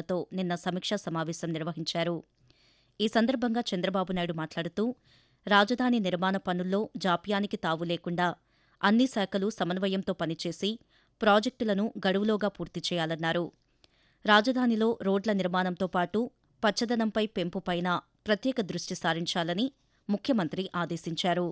అధికారులతో నిన్న సమీక్షా సమావేశం నిర్వహించారు ఈ సందర్భంగా చంద్రబాబు నాయుడు మాట్లాడుతూ రాజధాని నిర్మాణ పనుల్లో జాప్యానికి తావు లేకుండా అన్ని శాఖలు సమన్వయంతో పనిచేసి ప్రాజెక్టులను గడువులోగా పూర్తి చేయాలన్నారు రాజధానిలో రోడ్ల నిర్మాణంతో పాటు పచ్చదనంపై పెంపుపైన ప్రత్యేక దృష్టి సారించాలని ముఖ్యమంత్రి ఆదేశించారు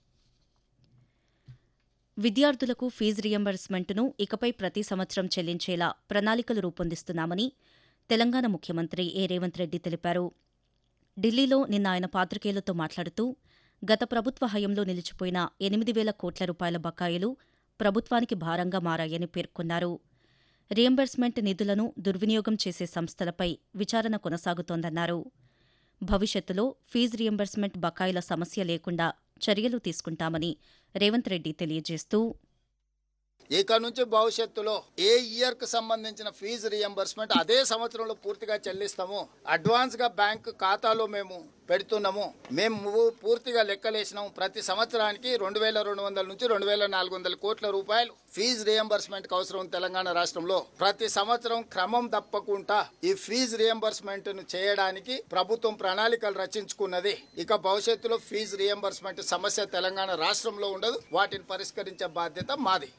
విద్యార్థులకు ఫీజు రియంబర్స్మెంట్ను ఇకపై ప్రతి సంవత్సరం చెల్లించేలా ప్రణాళికలు రూపొందిస్తున్నామని తెలంగాణ ముఖ్యమంత్రి ఏ రేవంత్ రెడ్డి తెలిపారు ఢిల్లీలో నిన్న ఆయన పాత్రికేయులతో మాట్లాడుతూ గత ప్రభుత్వ హయంలో నిలిచిపోయిన ఎనిమిది వేల కోట్ల రూపాయల బకాయిలు ప్రభుత్వానికి భారంగా మారాయని పేర్కొన్నారు రియంబర్స్మెంట్ నిధులను దుర్వినియోగం చేసే సంస్థలపై విచారణ కొనసాగుతోందన్నారు భవిష్యత్తులో ఫీజు రియంబర్స్మెంట్ బకాయిల సమస్య లేకుండా చర్యలు తీసుకుంటామని రేవంత్ రెడ్డి తెలియజేస్తూ ఇక నుంచి భవిష్యత్తులో ఏ ఇయర్ కు సంబంధించిన ఫీజు రియంబర్స్మెంట్ అదే సంవత్సరంలో పూర్తిగా చెల్లిస్తాము అడ్వాన్స్ గా బ్యాంక్ ఖాతాలో మేము పెడుతున్నాము మేము పూర్తిగా లెక్కలేసినాము ప్రతి సంవత్సరానికి రెండు వేల రెండు వందల నుంచి రెండు వేల నాలుగు వందల కోట్ల రూపాయలు ఫీజు రియంబర్స్మెంట్ కు అవసరం ఉంది తెలంగాణ రాష్ట్రంలో ప్రతి సంవత్సరం క్రమం తప్పకుండా ఈ ఫీజు రియంబర్స్మెంట్ ను చేయడానికి ప్రభుత్వం ప్రణాళికలు రచించుకున్నది ఇక భవిష్యత్తులో ఫీజు రియంబర్స్మెంట్ సమస్య తెలంగాణ రాష్ట్రంలో ఉండదు వాటిని పరిష్కరించే బాధ్యత మాది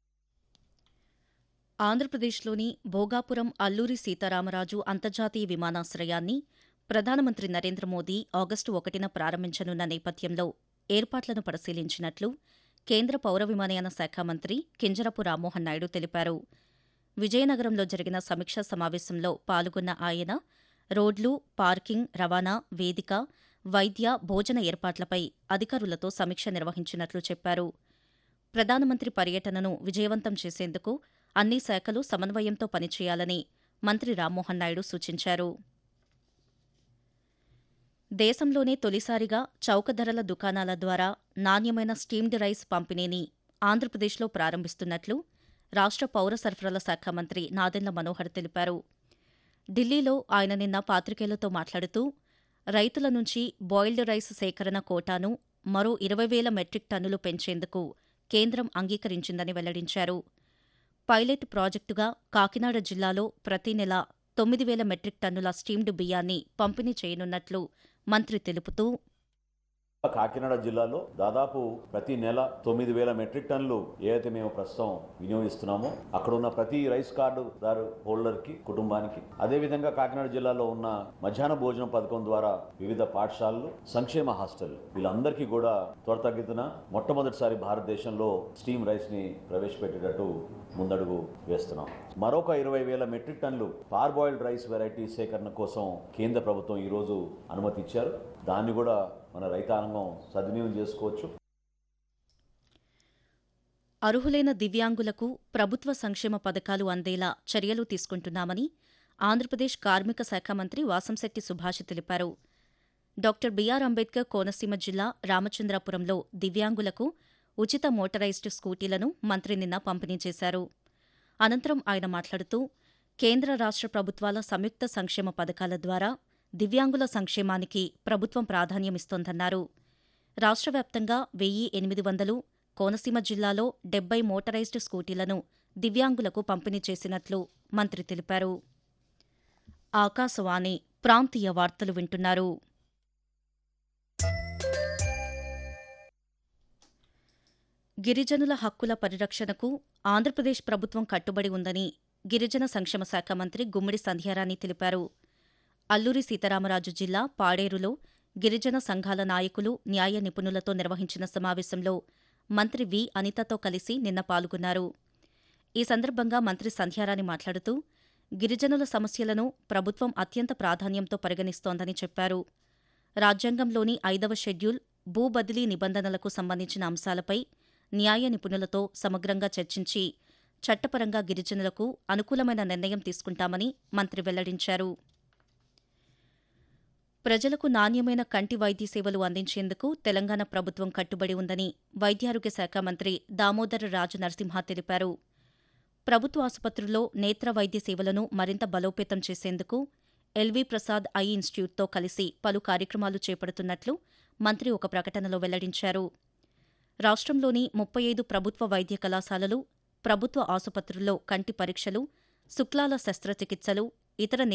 ఆంధ్రప్రదేశ్లోని భోగాపురం అల్లూరి సీతారామరాజు అంతర్జాతీయ విమానాశ్రయాన్ని ప్రధానమంత్రి నరేంద్ర మోదీ ఆగస్టు ఒకటిన ప్రారంభించనున్న నేపథ్యంలో ఏర్పాట్లను పరిశీలించినట్లు కేంద్ర పౌర విమానయాన శాఖ మంత్రి కింజరపు రామ్మోహన్ నాయుడు తెలిపారు విజయనగరంలో జరిగిన సమీక్షా సమావేశంలో పాల్గొన్న ఆయన రోడ్లు పార్కింగ్ రవాణా వేదిక వైద్య భోజన ఏర్పాట్లపై అధికారులతో సమీక్ష నిర్వహించినట్లు చెప్పారు ప్రధానమంత్రి పర్యటనను విజయవంతం చేసేందుకు అన్ని శాఖలు సమన్వయంతో పనిచేయాలని మంత్రి రామ్మోహన్ నాయుడు సూచించారు దేశంలోనే తొలిసారిగా చౌక ధరల దుకాణాల ద్వారా నాణ్యమైన స్టీమ్డ్ రైస్ పంపిణీని ఆంధ్రప్రదేశ్లో ప్రారంభిస్తున్నట్లు రాష్ట్ర పౌర సరఫరాల శాఖ మంత్రి నాదెండ్ల మనోహర్ తెలిపారు ఢిల్లీలో ఆయన నిన్న పాత్రికేయులతో మాట్లాడుతూ రైతుల నుంచి బాయిల్డ్ రైస్ సేకరణ కోటాను మరో ఇరవై వేల మెట్రిక్ టన్నులు పెంచేందుకు కేంద్రం అంగీకరించిందని వెల్లడించారు పైలట్ ప్రాజెక్టుగా కాకినాడ జిల్లాలో ప్రతి నెల తొమ్మిది వేల మెట్రిక్ టన్నుల స్టీమ్డ్ బియ్యాన్ని పంపిణీ చేయనున్నట్లు మంత్రి తెలుపుతూ కాకినాడ జిల్లాలో దాదాపు ప్రతి నెల తొమ్మిది వేల మెట్రిక్ టన్నులు ఏదైతే మేము ప్రస్తుతం వినియోగిస్తున్నామో అక్కడ ఉన్న ప్రతి రైస్ కార్డు దారు హోల్డర్ కి కుటుంబానికి అదే విధంగా కాకినాడ జిల్లాలో ఉన్న మధ్యాహ్న భోజనం పథకం ద్వారా వివిధ పాఠశాలలు సంక్షేమ హాస్టల్ వీళ్ళందరికీ కూడా త్వరతగ్గితున మొట్టమొదటిసారి భారతదేశంలో స్టీమ్ రైస్ ని ప్రవేశపెట్టేటట్టు ముందడుగు వేస్తున్నాం మరొక ఇరవై వేల మెట్రిక్ టన్నులు పార్బాయిల్డ్ రైస్ వెరైటీ సేకరణ కోసం కేంద్ర ప్రభుత్వం ఈరోజు అనుమతి ఇచ్చారు దాన్ని కూడా మన రైతాంగం సద్వినియోగం చేసుకోవచ్చు అర్హులైన దివ్యాంగులకు ప్రభుత్వ సంక్షేమ పథకాలు అందేలా చర్యలు తీసుకుంటున్నామని ఆంధ్రప్రదేశ్ కార్మిక శాఖ మంత్రి వాసంశెట్టి సుభాష్ తెలిపారు డాక్టర్ బీఆర్ అంబేద్కర్ కోనసీమ జిల్లా రామచంద్రాపురంలో దివ్యాంగులకు ఉచిత మోటరైజ్డ్ స్కూటీలను మంత్రి నిన్న పంపిణీ చేశారు అనంతరం ఆయన మాట్లాడుతూ కేంద్ర రాష్ట్ర ప్రభుత్వాల సంయుక్త సంక్షేమ పథకాల ద్వారా దివ్యాంగుల సంక్షేమానికి ప్రభుత్వం ప్రాధాన్యమిస్తోందన్నారు రాష్ట్ర వ్యాప్తంగా వెయ్యి ఎనిమిది వందలు కోనసీమ జిల్లాలో డెబ్బై మోటరైజ్డ్ స్కూటీలను దివ్యాంగులకు పంపిణీ చేసినట్లు మంత్రి తెలిపారు ఆకాశవాణి ప్రాంతీయ వార్తలు వింటున్నారు గిరిజనుల హక్కుల పరిరక్షణకు ఆంధ్రప్రదేశ్ ప్రభుత్వం కట్టుబడి ఉందని గిరిజన సంక్షేమ శాఖ మంత్రి గుమ్మిడి సంధ్యారాణి తెలిపారు అల్లూరి సీతారామరాజు జిల్లా పాడేరులో గిరిజన సంఘాల నాయకులు న్యాయ నిపుణులతో నిర్వహించిన సమావేశంలో మంత్రి వి అనితతో కలిసి నిన్న పాల్గొన్నారు ఈ సందర్భంగా మంత్రి సంధ్యారాణి మాట్లాడుతూ గిరిజనుల సమస్యలను ప్రభుత్వం అత్యంత ప్రాధాన్యంతో పరిగణిస్తోందని చెప్పారు రాజ్యాంగంలోని ఐదవ షెడ్యూల్ భూ బదిలీ నిబంధనలకు సంబంధించిన అంశాలపై న్యాయ నిపుణులతో సమగ్రంగా చర్చించి చట్టపరంగా గిరిజనులకు అనుకూలమైన నిర్ణయం తీసుకుంటామని మంత్రి వెల్లడించారు ప్రజలకు నాణ్యమైన కంటి వైద్య సేవలు అందించేందుకు తెలంగాణ ప్రభుత్వం కట్టుబడి ఉందని వైద్యారోగ్య శాఖ మంత్రి దామోదర రాజు నరసింహ తెలిపారు ప్రభుత్వ ఆసుపత్రుల్లో నేత్ర వైద్య సేవలను మరింత బలోపేతం చేసేందుకు ఎల్వీ ప్రసాద్ ఐ ఇన్స్టిట్యూట్తో కలిసి పలు కార్యక్రమాలు చేపడుతున్నట్లు మంత్రి ఒక ప్రకటనలో వెల్లడించారు రాష్ట్రంలోని ముప్పై ఐదు ప్రభుత్వ వైద్య కళాశాలలు ప్రభుత్వ ఆసుపత్రుల్లో కంటి పరీక్షలు శుక్లాల శస్త్రచికిత్సలు ఇతర